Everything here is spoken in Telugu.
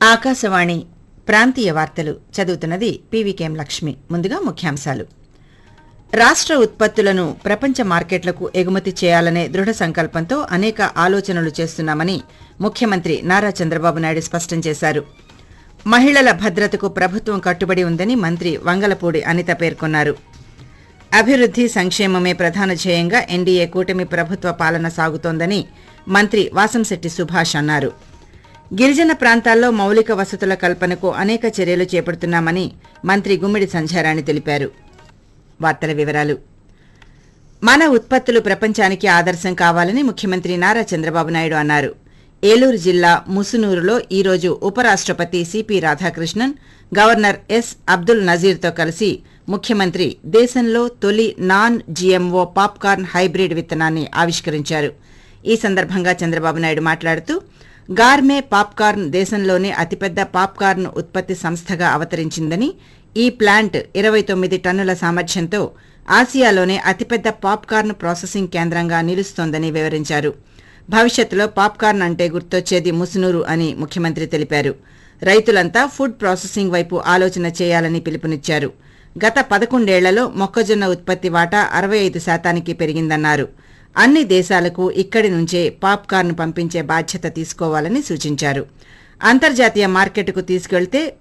ఆకాశవాణి ప్రాంతీయ వార్తలు చదువుతున్నది పీవీకేఎం లక్ష్మి ముందుగా ముఖ్యాంశాలు రాష్ట్ర ఉత్పత్తులను ప్రపంచ మార్కెట్లకు ఎగుమతి చేయాలనే దృఢ సంకల్పంతో అనేక ఆలోచనలు చేస్తున్నామని ముఖ్యమంత్రి నారా చంద్రబాబు నాయుడు స్పష్టం చేశారు మహిళల భద్రతకు ప్రభుత్వం కట్టుబడి ఉందని మంత్రి వంగలపూడి అనిత పేర్కొన్నారు అభివృద్ది సంక్షేమమే ప్రధాన ధ్యేయంగా ఎన్డీఏ కూటమి ప్రభుత్వ పాలన సాగుతోందని మంత్రి వాసంశెట్టి సుభాష్ అన్నారు గిరిజన ప్రాంతాల్లో మౌలిక వసతుల కల్పనకు అనేక చర్యలు చేపడుతున్నామని మంత్రి గుమ్మిడి సంధ్యారాణి తెలిపారు వార్తల వివరాలు మన ఉత్పత్తులు ప్రపంచానికి ఆదర్శం కావాలని ముఖ్యమంత్రి నారా చంద్రబాబు నాయుడు అన్నారు ఏలూరు జిల్లా ముసునూరులో ఈ రోజు ఉపరాష్ట్రపతి CP Radhakrishnan governor S Abdul నజీర్తో కలిసి ముఖ్యమంత్రి దేశంలో తొలి నాన్ జీఎంఓ పాప్కార్న్ హైబ్రిడ్ విత్తనాన్ని ఆవిష్కరించారు ఈ సందర్భంగా చంద్రబాబు నాయుడు మాట్లాడుతూ గార్మే పాప్కార్న్ దేశంలోనే అతిపెద్ద పాప్కార్న్ ఉత్పత్తి సంస్థగా అవతరించిందని ఈ ప్లాంట్ ఇరవై తొమ్మిది టన్నుల సామర్థ్యంతో ఆసియాలోనే అతిపెద్ద పాప్కార్న్ ప్రాసెసింగ్ కేంద్రంగా నిలుస్తోందని వివరించారు భవిష్యత్తులో పాప్కార్న్ అంటే గుర్తొచ్చేది ముసునూరు అని ముఖ్యమంత్రి తెలిపారు రైతులంతా ఫుడ్ ప్రాసెసింగ్ వైపు ఆలోచన చేయాలని పిలుపునిచ్చారు గత పదకొండేళ్లలో మొక్కజొన్న ఉత్పత్తి వాటా అరవై ఐదు శాతానికి పెరిగిందన్నారు అన్ని దేశాలకు ఇక్కడి నుంచే పాప్కార్న్ పంపించే బాధ్యత తీసుకోవాలని సూచించారు అంతర్జాతీయ మార్కెట్కు తీసుకెళ్తే